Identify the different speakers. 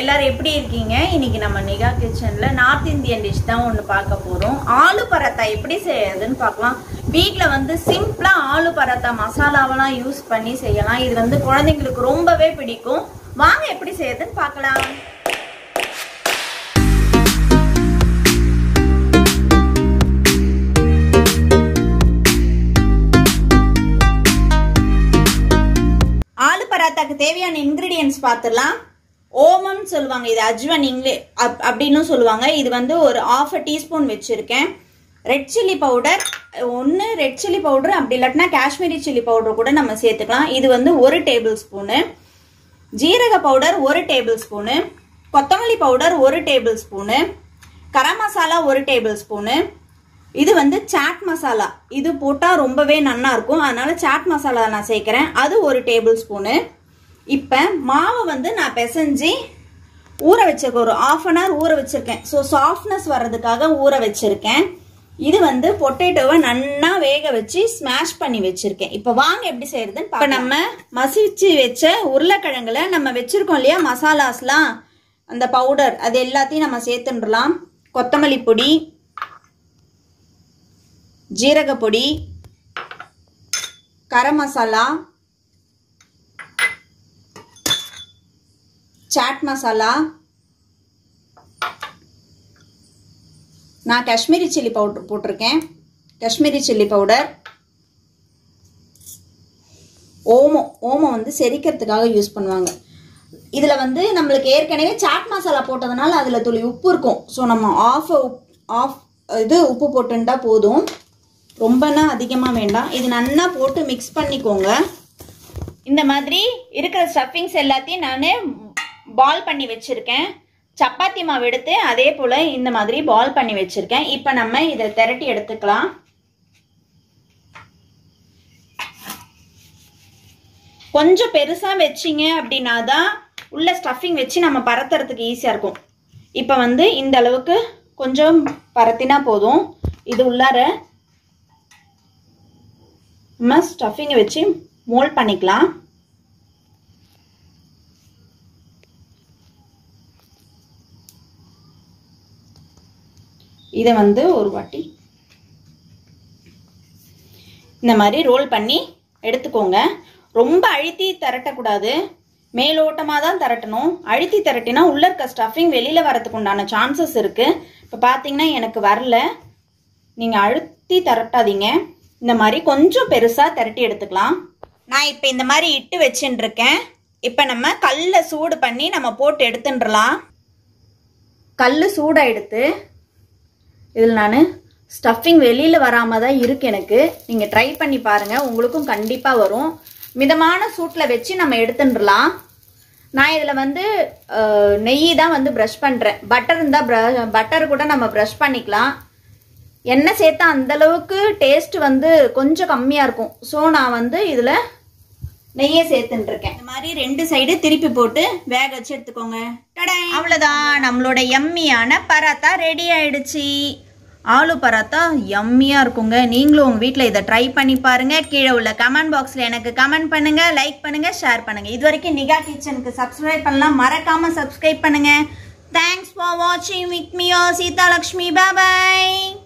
Speaker 1: எல்லாரும் எப்படி இருக்கீங்க இன்னைக்கு நம்ம நிகா கிச்சன்ல நார்த் இந்தியன் டிஷ் தான் ஒன்று பார்க்க போறோம் ஆலு பராத்தா எப்படி செய்யறதுன்னு பார்க்கலாம் வீட்டில் வந்து சிம்பிளா ஆலு பராத்தா மசாலாவெல்லாம் யூஸ் பண்ணி செய்யலாம் இது வந்து குழந்தைங்களுக்கு ரொம்பவே பிடிக்கும் வாங்க எப்படி செய்யறதுன்னு பார்க்கலாம் ஆலு பராத்தாக்கு தேவையான இன்கிரீடியன்ஸ் பார்த்துடலாம் ஓமம் சொல்லுவாங்க இது அஜ்வன் இங்கிலி அப் அப்படின்னு சொல்லுவாங்க இது வந்து ஒரு ஆஃப் அ டீஸ்பூன் வச்சுருக்கேன் ரெட் சில்லி பவுடர் ஒன்று ரெட் சில்லி பவுடர் அப்படி இல்லாட்டினா காஷ்மீரி சில்லி பவுடர் கூட நம்ம சேர்த்துக்கலாம் இது வந்து ஒரு டேபிள் ஸ்பூனு ஜீரக பவுடர் ஒரு டேபிள் ஸ்பூனு கொத்தமல்லி பவுடர் ஒரு டேபிள் ஸ்பூனு கரம் மசாலா ஒரு டேபிள் ஸ்பூனு இது வந்து சாட் மசாலா இது போட்டால் ரொம்பவே நல்லா இருக்கும் அதனால சாட் மசாலா நான் சேர்க்குறேன் அது ஒரு டேபிள் ஸ்பூனு இப்போ மாவை வந்து நான் பிசைஞ்சு ஊற வச்சிருக்கேன் ஒரு ஆஃப் அன் ஹவர் ஊற வச்சிருக்கேன் ஸோ சாஃப்ட்னஸ் வர்றதுக்காக ஊற வச்சிருக்கேன் இது வந்து பொட்டேட்டோவை நன்னா வேக வச்சு ஸ்மாஷ் பண்ணி வச்சிருக்கேன் இப்போ வாங்க எப்படி செய்யறதுன்னு இப்போ நம்ம மசிச்சு வச்ச உருளைக்கிழங்குல நம்ம வச்சிருக்கோம் இல்லையா மசாலாஸ்லாம் அந்த பவுடர் அது எல்லாத்தையும் நம்ம சேர்த்துடலாம் கொத்தமல்லி பொடி ஜீரக பொடி கரம் மசாலா சாட் மசாலா நான் காஷ்மீரி சில்லி பவுடர் போட்டிருக்கேன் காஷ்மீரி சில்லி பவுடர் ஓமம் ஓமம் வந்து செரிக்கிறதுக்காக யூஸ் பண்ணுவாங்க இதில் வந்து நம்மளுக்கு ஏற்கனவே சாட் மசாலா போட்டதுனால அதில் துளி உப்பு இருக்கும் ஸோ நம்ம ஆஃப் ஆஃப் இது உப்பு போட்டுட்டா போதும் ரொம்பனா அதிகமாக வேண்டாம் இது நல்லா போட்டு மிக்ஸ் பண்ணிக்கோங்க இந்த மாதிரி இருக்கிற ஸ்டஃபிங்ஸ் எல்லாத்தையும் நான் பால் பண்ணி வச்சுருக்கேன் சப்பாத்தி மாவு எடுத்து அதே போல் இந்த மாதிரி பால் பண்ணி வச்சுருக்கேன் இப்போ நம்ம இதை திரட்டி எடுத்துக்கலாம் கொஞ்சம் பெருசாக வச்சிங்க அப்படின்னா தான் உள்ள ஸ்டஃபிங் வச்சு நம்ம பரத்துறதுக்கு ஈஸியாக இருக்கும் இப்போ வந்து இந்த அளவுக்கு கொஞ்சம் பரத்தினா போதும் இது உள்ளார நம்ம ஸ்டஃபிங்கை வச்சு மோல்ட் பண்ணிக்கலாம் இதை வந்து ஒரு வாட்டி இந்த மாதிரி ரோல் பண்ணி எடுத்துக்கோங்க ரொம்ப அழுத்தி திரட்டக்கூடாது மேலோட்டமாக தான் திரட்டணும் அழுத்தி திரட்டினா உள்ள இருக்க ஸ்டஃபிங் வெளியில் வரதுக்கு உண்டான சான்சஸ் இருக்குது இப்போ பார்த்தீங்கன்னா எனக்கு வரல நீங்கள் அழுத்தி திரட்டாதீங்க இந்த மாதிரி கொஞ்சம் பெருசாக திரட்டி எடுத்துக்கலாம் நான் இப்போ இந்த மாதிரி இட்டு வச்சுட்டு இருக்கேன் இப்போ நம்ம கல்லை சூடு பண்ணி நம்ம போட்டு எடுத்துன்றலாம் கல் சூடாக எடுத்து இதில் நான் ஸ்டஃபிங் வெளியில் வராமல் தான் இருக்கு எனக்கு நீங்கள் ட்ரை பண்ணி பாருங்கள் உங்களுக்கும் கண்டிப்பாக வரும் மிதமான சூட்டில் வச்சு நம்ம எடுத்துடலாம் நான் இதில் வந்து நெய் தான் வந்து ப்ரஷ் பண்ணுறேன் பட்டர் இருந்தால் பட்டர் கூட நம்ம ப்ரஷ் பண்ணிக்கலாம் எண்ணெய் சேர்த்தா அந்தளவுக்கு டேஸ்ட் வந்து கொஞ்சம் கம்மியாக இருக்கும் ஸோ நான் வந்து இதில் நெய்யை சேர்த்துட்டு இருக்கேன் இந்த மாதிரி ரெண்டு சைடு திருப்பி போட்டு வேக வச்சு எடுத்துக்கோங்க அவ்வளோதான் நம்மளோட எம்மியான பராத்தா ரெடி ஆயிடுச்சு ஆலு பராத்தா யம்மியாக இருக்குங்க நீங்களும் உங்கள் வீட்டில் இதை ட்ரை பண்ணி பாருங்கள் கீழே உள்ள கமெண்ட் பாக்ஸில் எனக்கு கமெண்ட் பண்ணுங்கள் லைக் பண்ணுங்கள் ஷேர் பண்ணுங்கள் இது வரைக்கும் நிகா கிச்சனுக்கு சப்ஸ்கிரைப் பண்ணலாம் மறக்காமல் சப்ஸ்கிரைப் பண்ணுங்கள் தேங்க்ஸ் ஃபார் வாட்சிங் with me Seetha Lakshmi bye